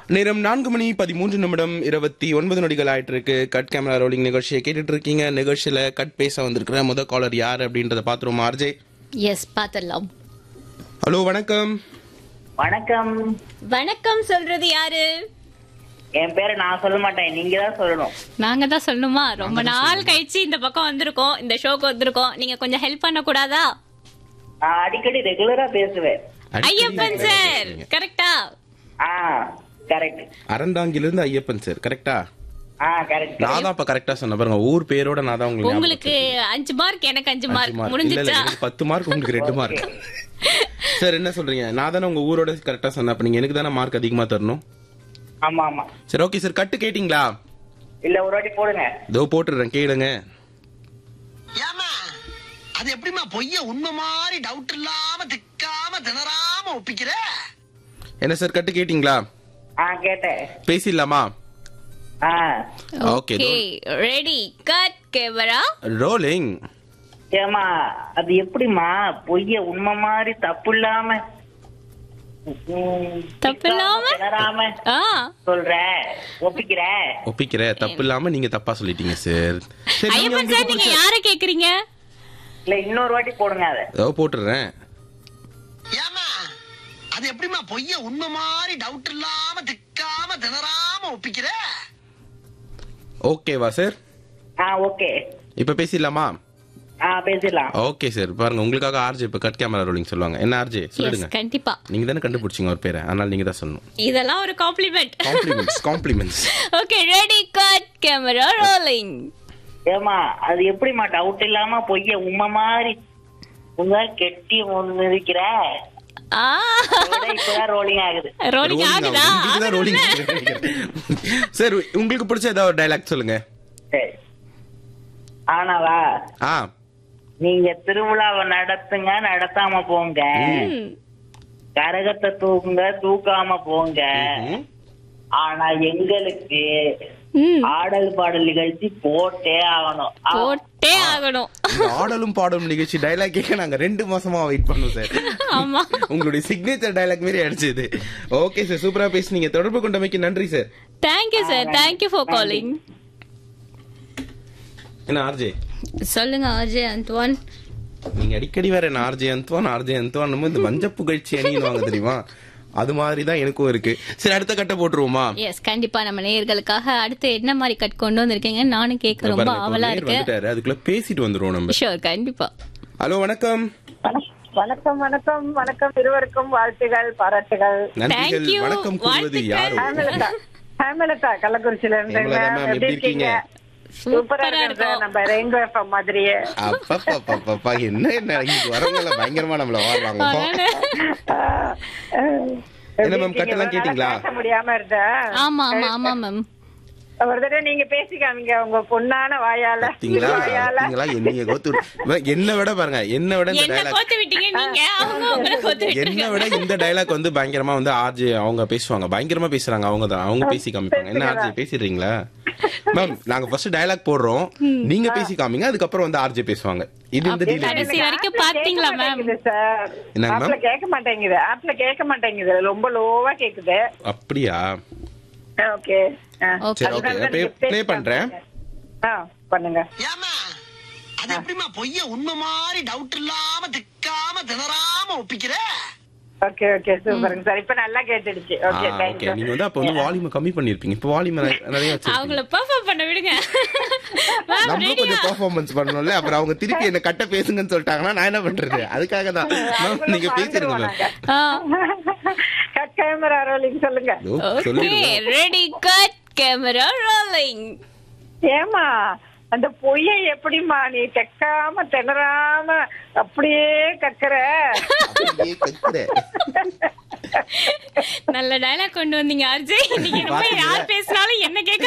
நேரம் நான்கு மணி பதிமூன்று நிமிடம் இருபத்தி ஒன்பது நொடிகள் ஆயிட்டு இருக்கு கட் கேமரா ரோலிங் நிகழ்ச்சியை கேட்டுட்டு இருக்கீங்க நிகழ்ச்சியில கட் பேச வந்திருக்கிற முத காலர் யார் அப்படின்றத பாத்துருவோம் ஆர்ஜே எஸ் பாத்திரலாம் ஹலோ வணக்கம் வணக்கம் வணக்கம் சொல்றது யாரு என் பேரை நான் சொல்ல மாட்டேன் நீங்க தான் சொல்லணும் நாங்க தான் சொல்லணுமா ரொம்ப நாள் கழிச்சு இந்த பக்கம் வந்திருக்கோம் இந்த ஷோக்கு வந்திருக்கோம் நீங்க கொஞ்சம் ஹெல்ப் பண்ண கூடாதா நான் அடிக்கடி ரெகுலரா பேசுவேன் அடிக்கடி ஐயப்பன் சார் பேசுறீங்க. கரெக்டா ஆ கரெக்ட் அறந்தாங்கிலிருந்து ஐயப்பன் சார் கரெக்டா ஆ கரெக்ட் நான் தான் இப்ப கரெக்டா சொன்ன பாருங்க ஊர் பேரோட நான் தான் உங்களுக்கு உங்களுக்கு அஞ்சு மார்க் எனக்கு அஞ்சு அஞ்சு மார்க் mark. இல்ல, இல்ல, முடிஞ்சிச்சா எனக்கு பத்து மார்க் உங்களுக்கு ரெண்டு மார்க் சார் என்ன சொல்றீங்க நான் தானே உங்க ஊரோட கரெக்டா சொன்னேன் அப்ப நீங்க எனக்கு தானே மார்க் அதிகமா தரணும் ஆமா ஆமா சரி ஓகே சார் கட்டு கேட்டிங்களா இல்ல ஒரு வாட்டி போடுங்க இதோ போட்டுடுறேன் கேளுங்க ஏமா அது எப்படிம்மா பொய்ய உண்மை மாதிரி டவுட் இல்லாம திக்காம திணறாம ஒப்பிக்கிற என்ன சார் கட்டு கேட்டிங்களா ஆ கேட்டேன் பேசிடலாமா ஆ okay okay ready cut camera rolling ஏமா அது எப்படிமா பொய்ய உண்மை மாதிரி தப்பு இல்லாம ம், தப்பு இல்லாம? திணறாம ஆ சொல்ற ஒப்பிக்கிற ஒப்பிக்கிற தப்பு இல்லாம நீங்க தப்பா சொல்லிட்டீங்க சார் சரி நீங்க ஐயப்பன் உங்களுக்கு சார் நீங்க பிடிச்ச- யார கேக்குறீங்க இல்ல இன்னொரு வாட்டி போடுங்க அத இதோ போட்டுடுறேன் ஏமா அது எப்படிம்மா பொய்ய உண்மை மாதிரி டவுட் இல்லாம திக்காம திணறாம ஒப்பிக்கிற ஓகேவா சார் ஆ ஓகே இப்ப பேசிடலாமா ஆ பேசிடலாம் ஓகே சார் பாருங்க உங்களுக்காக ஆர்ஜே இப்ப கட் கேமரா ரோலிங் சொல்லுவாங்க என்ன ஆர்ஜே எஸ் சொல்லிடுங்க கண்டிப்பா நீங்க தானே கண்டுபிடிச்சீங்க ஒரு பேரை அதனால நீங்க தான் சொல்லணும் இதெல்லாம் ஒரு compliment compliments compliments okay ready cut camera rolling ஏமா அது எப்படிமா டவுட் இல்லாம பொய்ய உண்மை மாதிரி உங்க கெட்டி ஒண்ணு இருக்கிற ஆ அதோட இப்பதான் ரோலிங் ஆகுது ரோலிங் ஆகுதா ரோலிங் சார் உங்களுக்கு பிடிச்ச ஏதாவது ஒரு டைலாக் சொல்லுங்க சரி ஆனாவா ஆ நீங்க திருவிழாவை நடத்துங்க நடத்தாம போங்க ம். கரகத்தை தூக்குங்க தூக்காம போங்க ம்ஹும். ஆனா எங்களுக்கு ம். ஆடல் பாடல் நிகழ்ச்சி போட்டே ஆகணும் ஆ, போட்டே ஆகணும் இந்த ஆடலும் பாடலும் நிகழ்ச்சி டைலாக் கேட்க நாங்க ரெண்டு மாசமா வெயிட் பண்ணோம் சார் ஆமா உங்களுடைய சிக்னேச்சர் டைலாக் மாதிரி அடிச்சது ஓகே சார் சூப்பரா பேசுனீங்க தொடர்பு கொண்டமைக்கு நன்றி sir thank you sir thank you for calling என்ன ஆர்ஜே சொல்லுங்க அஜய் அந்த்வான் நீங்க அடிக்கடி வேற என்ன ஆர்ஜே அந்துவான் ஆர்ஜே அந்துவான் இந்த மஞ்ச புகழ்ச்சி அணியுவாங்க தெரியுமா அது மாதிரி தான் எனக்கும் இருக்கு சரி அடுத்த கட்ட போட்டுருவோமா எஸ் கண்டிப்பா நம்ம நேயர்களுக்காக அடுத்து என்ன மாதிரி கட் கொண்டு வந்திருக்கீங்க நானும் கேட்க ரொம்ப பாருங்க, இப்ப ஆவலா நேர் இருக்கு வந்துட்டாரு அதுக்குள்ள பேசிட்டு வந்துருவோம் நம்ம ஷோர் கண்டிப்பா ஹலோ வணக்கம் வணக்கம் வணக்கம் வணக்கம் இருவருக்கும் வாழ்த்துகள் பாராட்டுகள் நன்றிகள் Thank you. வணக்கம் கூறுவது வாழ்த்துக்கள். யாரோ ஹேமலதா ஹேமலதா கள்ளக்குறிச்சியில இருந்து ஹேமலதா ma'am, எப்படி இருக்கீங்க? சூப்பரா சூப்பரா இருக்கு இருக்கும் நம்ம ரெயின்போ எஃப்எம் மாதிரியே அப்பப்பா என்ன என்ன இங்க வரவங்க பயங்கரமா நம்மள வாழ்றாங்க ஆஹ், ஆஹ், என்ன எப்படி ma'am, இருக்கீங்க? கட்டெல்லாம் இவ்வளவு நாளா கேட்டீங்களா? பேச முடியாம இருந்தேன் ஆமா ஆமா ஆமா மேம் ஒரு தடவை நீங்க பேசிக்காமீங்க உங்க பொண்ணான வாயால பாத்தீங்களா வாயால பாத்தீங்களா என்னைய கோத்து விடு- என்ன விட பாருங்க என்ன விட இந்த என்ன டைலாக் கோத்து விட்டீங்க நீங்க அவங்க உங்களை கோத்து என்ன விட்டுருங்க விட இந்த டைலாக் வந்து பயங்கரமா வந்து ஆர்ஜே அவங்க பேசுவாங்க பயங்கரமா பேசுறாங்க அவங்க தான் அவங்க பேசி காமிப்பாங்க என்ன ஆர்ஜே பேசிடுறீங்களா மேம் நாங்க ஃபர்ஸ்ட் டைலாக் போடுறோம் நீங்க பேசி காமிங்க அதுக்கப்புறம் வந்து ஆர்ஜே பேசுவாங்க இது இந்த டீல் கடைசி வரைக்கும் ஆப்ல பாத்தீங்களா கேட்க மேம் மாட்டேங்குது சார் என்னங்க ma'am? ஆப்ல கேட்க மாட்டேங்குது ஆப்ல கேட்க மாட்டேங்குது ரொம்ப லோவா கேக்குது அப்படியா ஓகே ஓகே சரி ஓகே ப்ளே பண்றேன் ஆ பண்ணுங்க ஏமா அது எப்படிம்மா பொய்ய உண்மை மாதிரி டவுட் இல்லாம திக்காம திணறாம ஒப்பிக்கிற ஓகே ஓகே சூப்பருங்க சார் இப்ப நல்லா கேட்டுடுச்சு ஓகே ஓகே தேங்க்யூ நீங்க வந்து அப்ப வந்து வால்யூம் கம்மி பண்ணிருப்பீங்க இப்ப வால்யூம் நிறைய வச்சிருக்கீங்க அவங்கள பெர்ஃபார்ம் பண்ண விடுங்க மேம் நம்மளும் ரெடியா கொஞ்சம் பெர்ஃபார்மன்ஸ் பண்ணணும்ல அப்புறம் அவங்க திருப்பி என்ன கட்ட பேசுங்கன்னு சொல்லிட்டாங்கன்னா நான் என்ன பண்றது அதுக்காக தான் மேம் நீங்க பேசிருங்க மேம் கட் கேமரா ரோலிங் சொல்லுங்க ஓ, ஓகே சொல்லிடுங்க ரெடி கட் கேமரா ரோலிங் ஏமா அந்த பொய்ய எப்படிமா நீ தைக்காம திணறாம அப்படியே கக்கற அப்படியே கத்துறேன். நல்ல டயலாக் கொண்டு வந்தீங்க அர்ஜய் நீங்க ரொம்ப பாத்தீங்களா? யார் பேசினாலும் என்ன கேட்க